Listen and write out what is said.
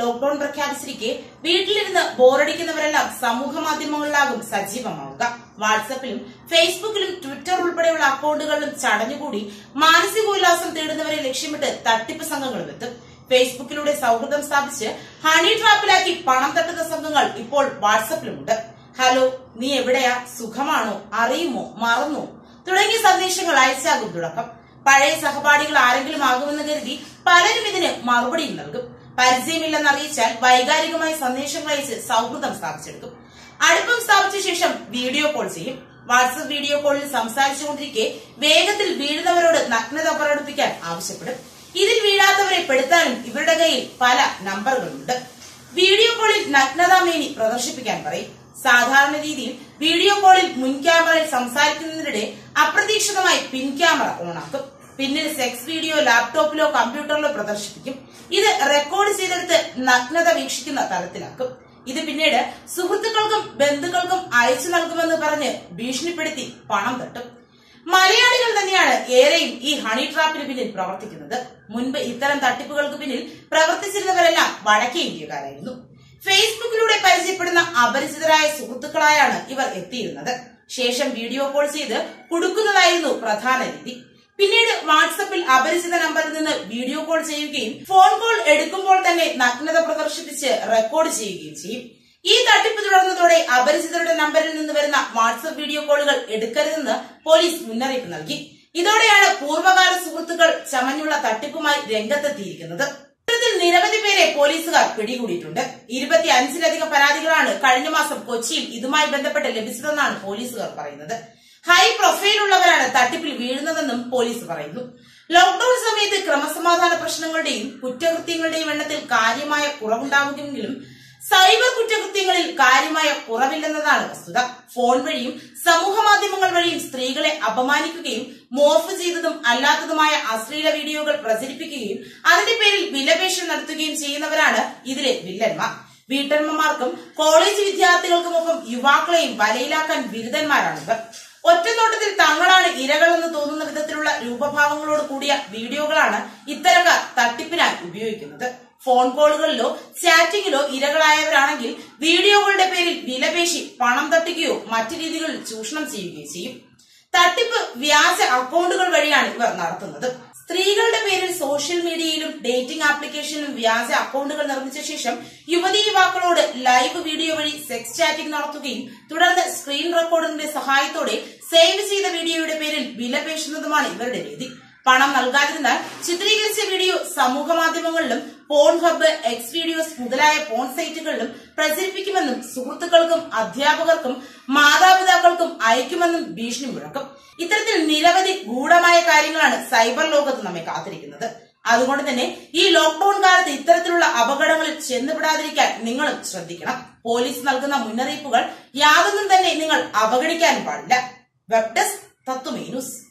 lockdown പ്രഖ്യാപിച്ചിരിക്കെ വീട്ടിലിരുന്ന് ബോറടിക്കുന്നവരെല്ലാം സമൂഹ മാധ്യമങ്ങളിലാകും സജീവമാവുക വാട്സപ്പിലും ഫേസ്ബുക്കിലും ട്വിറ്റർ ഉൾപ്പെടെയുള്ള അക്കൗണ്ടുകളിലും ചടഞ്ഞുകൂടി മാനസികോല്ലാസം തേടുന്നവരെ ലക്ഷ്യമിട്ട് തട്ടിപ്പ് സംഘങ്ങളും എത്തും ഫേസ്ബുക്കിലൂടെ സൗഹൃദം സ്ഥാപിച്ച് ഹണി ട്രാപ്പിലാക്കി പണം തട്ടുന്ന സംഘങ്ങൾ ഇപ്പോൾ വാട്സപ്പിലുമുണ്ട് ഹലോ നീ എവിടെയാ സുഖമാണോ അറിയുമോ മറന്നോ തുടങ്ങിയ സന്ദേശങ്ങൾ അയച്ചാകും തുടക്കം പഴയ സഹപാഠികൾ ആരെങ്കിലും ആകുമെന്ന് കരുതി പലരും ഇതിന് മറുപടിയും നൽകും പരിചയമില്ലെന്ന് അറിയിച്ചാൽ വൈകാരികമായ സന്ദേശങ്ങൾ അയച്ച് സൗഹൃദം സ്ഥാപിച്ചെടുക്കും അടുപ്പം സ്ഥാപിച്ച ശേഷം വീഡിയോ കോൾ ചെയ്യും വാട്സപ്പ് വീഡിയോ കോളിൽ സംസാരിച്ചുകൊണ്ടിരിക്കെ വേഗത്തിൽ വീഴുന്നവരോട് നഗ്നത പ്രകടിപ്പിക്കാൻ ആവശ്യപ്പെടും ഇതിൽ വീഴാത്തവരെ പെടുത്താനും ഇവരുടെ കയ്യിൽ പല നമ്പറുകളുണ്ട് വീഡിയോ കോളിൽ നഗ്നതാമേനി പ്രദർശിപ്പിക്കാൻ പറയും സാധാരണ രീതിയിൽ വീഡിയോ കോളിൽ മുൻ ക്യാമറയിൽ സംസാരിക്കുന്നതിനിടെ അപ്രതീക്ഷിതമായി പിൻ ക്യാമറ ഓണാക്കും പിന്നിൽ സെക്സ് വീഡിയോ ലാപ്ടോപ്പിലോ കമ്പ്യൂട്ടറിലോ പ്രദർശിപ്പിക്കും ഇത് റെക്കോർഡ് ചെയ്തെടുത്ത് നഗ്നത വീക്ഷിക്കുന്ന തരത്തിലാക്കും ഇത് പിന്നീട് സുഹൃത്തുക്കൾക്കും ബന്ധുക്കൾക്കും അയച്ചു നൽകുമെന്ന് പറഞ്ഞ് ഭീഷണിപ്പെടുത്തി പണം തട്ടും മലയാളികൾ തന്നെയാണ് ഏറെയും ഈ ഹണി ട്രാപ്പിന് പിന്നിൽ പ്രവർത്തിക്കുന്നത് മുൻപ് ഇത്തരം തട്ടിപ്പുകൾക്ക് പിന്നിൽ പ്രവർത്തിച്ചിരുന്നവരെല്ലാം വടക്കേ ഇന്ത്യക്കാരായിരുന്നു ഫേസ്ബുക്കിലൂടെ പരിചയപ്പെടുന്ന അപരിചിതരായ സുഹൃത്തുക്കളായാണ് ഇവർ എത്തിയിരുന്നത് ശേഷം വീഡിയോ കോൾ ചെയ്ത് കൊടുക്കുന്നതായിരുന്നു പ്രധാന രീതി പിന്നീട് വാട്സപ്പിൽ അപരിചിത നമ്പറിൽ നിന്ന് വീഡിയോ കോൾ ചെയ്യുകയും ഫോൺ കോൾ എടുക്കുമ്പോൾ തന്നെ നഗ്നത പ്രദർശിപ്പിച്ച് റെക്കോർഡ് ചെയ്യുകയും ചെയ്യും ഈ തട്ടിപ്പ് തുടർന്നതോടെ അപരിചിതരുടെ നമ്പറിൽ നിന്ന് വരുന്ന വാട്സപ്പ് വീഡിയോ കോളുകൾ എടുക്കരുതെന്ന് പോലീസ് മുന്നറിയിപ്പ് നൽകി ഇതോടെയാണ് പൂർവ്വകാല സുഹൃത്തുക്കൾ ചമഞ്ഞുള്ള തട്ടിപ്പുമായി രംഗത്തെത്തിയിരിക്കുന്നത് ഇത്തരത്തിൽ നിരവധി പേരെ പോലീസുകാർ പിടികൂടിയിട്ടുണ്ട് ഇരുപത്തി അഞ്ചിലധികം പരാതികളാണ് കഴിഞ്ഞ മാസം കൊച്ചിയിൽ ഇതുമായി ബന്ധപ്പെട്ട് ലഭിച്ചതെന്നാണ് പോലീസുകാർ പറയുന്നത് ഹൈ പ്രൊഫൈൽ ഉള്ളവരാണ് തട്ടിപ്പിൽ വീഴുന്നതെന്നും പോലീസ് പറയുന്നു ലോക്ഡൌൺ സമയത്ത് ക്രമസമാധാന പ്രശ്നങ്ങളുടെയും കുറ്റകൃത്യങ്ങളുടെയും എണ്ണത്തിൽ കാര്യമായ കുറവുണ്ടാവുമെങ്കിലും സൈബർ കുറ്റകൃത്യങ്ങളിൽ കാര്യമായ കുറവില്ലെന്നതാണ് വസ്തുത ഫോൺ വഴിയും സമൂഹ മാധ്യമങ്ങൾ വഴിയും സ്ത്രീകളെ അപമാനിക്കുകയും മോർഫ് ചെയ്തതും അല്ലാത്തതുമായ അശ്ലീല വീഡിയോകൾ പ്രചരിപ്പിക്കുകയും അതിന്റെ പേരിൽ വിലപേശം നടത്തുകയും ചെയ്യുന്നവരാണ് ഇതിലെ വില്ലന്മാർ വീട്ടമ്മമാർക്കും കോളേജ് വിദ്യാർത്ഥികൾക്കുമൊപ്പം യുവാക്കളെയും വലയിലാക്കാൻ ബിരുദന്മാരാണിവർ ഒറ്റനോട്ടത്തിൽ തങ്ങളാണ് ഇരകളെന്ന് തോന്നുന്ന വിധത്തിലുള്ള രൂപഭാവങ്ങളോട് കൂടിയ വീഡിയോകളാണ് ഇത്തരക്കാർ തട്ടിപ്പിനായി ഉപയോഗിക്കുന്നത് ഫോൺ കോളുകളിലോ ചാറ്റിംഗിലോ ഇരകളായവരാണെങ്കിൽ വീഡിയോകളുടെ പേരിൽ വിലപേശി പണം തട്ടുകയോ മറ്റു രീതികളിൽ ചൂഷണം ചെയ്യുകയോ ചെയ്യും തട്ടിപ്പ് വ്യാജ അക്കൗണ്ടുകൾ വഴിയാണ് ഇവർ നടത്തുന്നത് സ്ത്രീകളുടെ പേരിൽ സോഷ്യൽ മീഡിയയിലും ഡേറ്റിംഗ് ആപ്ലിക്കേഷനിലും വ്യാജ അക്കൗണ്ടുകൾ നിർമ്മിച്ച ശേഷം യുവതി യുവാക്കളോട് ലൈവ് വീഡിയോ വഴി സെക്സ് ചാറ്റിംഗ് നടത്തുകയും തുടർന്ന് സ്ക്രീൻ റെക്കോർഡിന്റെ സഹായത്തോടെ സേവ് ചെയ്ത വീഡിയോയുടെ പേരിൽ വിലപേശുന്നതുമാണ് ഇവരുടെ രീതി പണം നൽകാതിരുന്നാൽ ചിത്രീകരിച്ച വീഡിയോ സമൂഹ മാധ്യമങ്ങളിലും പോൺ ഹബ്ബ് എക്സ് വീഡിയോസ് മുതലായ പോൺ സൈറ്റുകളിലും പ്രചരിപ്പിക്കുമെന്നും സുഹൃത്തുക്കൾക്കും അധ്യാപകർക്കും മാതാപിതാക്കൾക്കും അയക്കുമെന്നും ഭീഷണി മുഴക്കും ഇത്തരത്തിൽ നിരവധി ഗൂഢമായ കാര്യങ്ങളാണ് സൈബർ ലോകത്ത് നമ്മെ കാത്തിരിക്കുന്നത് അതുകൊണ്ട് തന്നെ ഈ ലോക്ഡൌൺ കാലത്ത് ഇത്തരത്തിലുള്ള അപകടങ്ങളിൽ ചെന്നുപെടാതിരിക്കാൻ നിങ്ങളും ശ്രദ്ധിക്കണം പോലീസ് നൽകുന്ന മുന്നറിയിപ്പുകൾ യാതൊന്നും തന്നെ നിങ്ങൾ അവഗണിക്കാനും പാടില്ല വെബ് ഡെസ്ക് തത്വമേ ന്യൂസ്